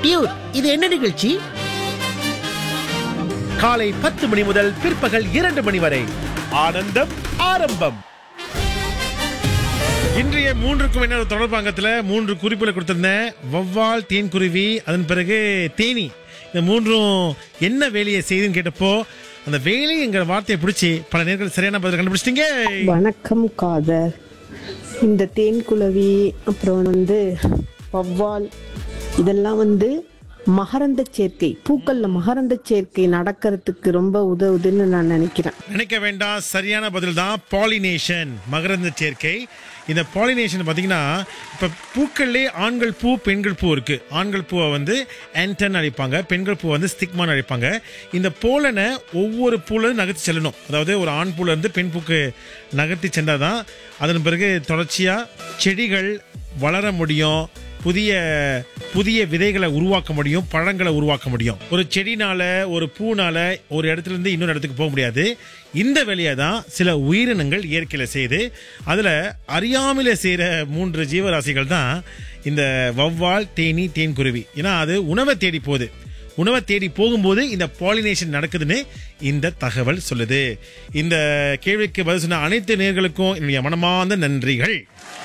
Dude இது என்ன நிகழ்ச்சி காலை பத்து மணி முதல் பிற்பகல் இரண்டு மணி வரை ஆனந்தம் ஆரம்பம் இன்றைய மூன்றுக்கும் என்ன தொடர்பாங்கத்துல மூன்று குறிப்புகளை கொடுத்திருந்தேன் வவ்வால் தேன்குருவி அதன் பிறகு தேனி இந்த மூன்றும் என்ன வேலையை செய்யுதுன்னு கேட்டப்போ அந்த வேலைங்கிற வார்த்தையை பிடிச்சி பல நேர்கள் சரியான பதில் கண்டுபிடிச்சிட்டீங்க வணக்கம் காதர் இந்த தேன்குளவி அப்புறம் வந்து வவ்வால் இதெல்லாம் வந்து மகரந்த சேர்க்கை பூக்கள்ல மகரந்த சேர்க்கை நடக்கிறதுக்கு ரொம்ப உதவுதுன்னு நான் நினைக்கிறேன் நினைக்க வேண்டாம் சரியான பதில் தான் பாலினேஷன் மகரந்த சேர்க்கை இந்த பாலினேஷன் பார்த்தீங்கன்னா இப்போ பூக்கள்லே ஆண்கள் பூ பெண்கள் பூ இருக்கு ஆண்கள் பூவை வந்து ஆன்டன் அழைப்பாங்க பெண்கள் பூ வந்து ஸ்டிக்மான் அழைப்பாங்க இந்த போலனை ஒவ்வொரு பூல நகர்த்தி செல்லணும் அதாவது ஒரு ஆண் பூல இருந்து பெண் பூக்கு நகர்த்தி சென்றாதான் அதன் பிறகு தொடர்ச்சியாக செடிகள் வளர முடியும் புதிய புதிய விதைகளை உருவாக்க முடியும் பழங்களை உருவாக்க முடியும் ஒரு செடினால ஒரு பூனால ஒரு இடத்துல இருந்து இன்னொரு இடத்துக்கு போக முடியாது இந்த வேலையை தான் சில உயிரினங்கள் இயற்கையில செய்யுது அதுல அறியாமையில செய்யற மூன்று ஜீவராசிகள் தான் இந்த வவ்வால் தேனி தேன்குருவி ஏன்னா அது உணவை தேடி போகுது உணவை தேடி போகும்போது இந்த பாலினேஷன் நடக்குதுன்னு இந்த தகவல் சொல்லுது இந்த கேள்விக்கு பதில் சொன்ன அனைத்து நேர்களுக்கும் என்னுடைய மனமார்ந்த நன்றிகள்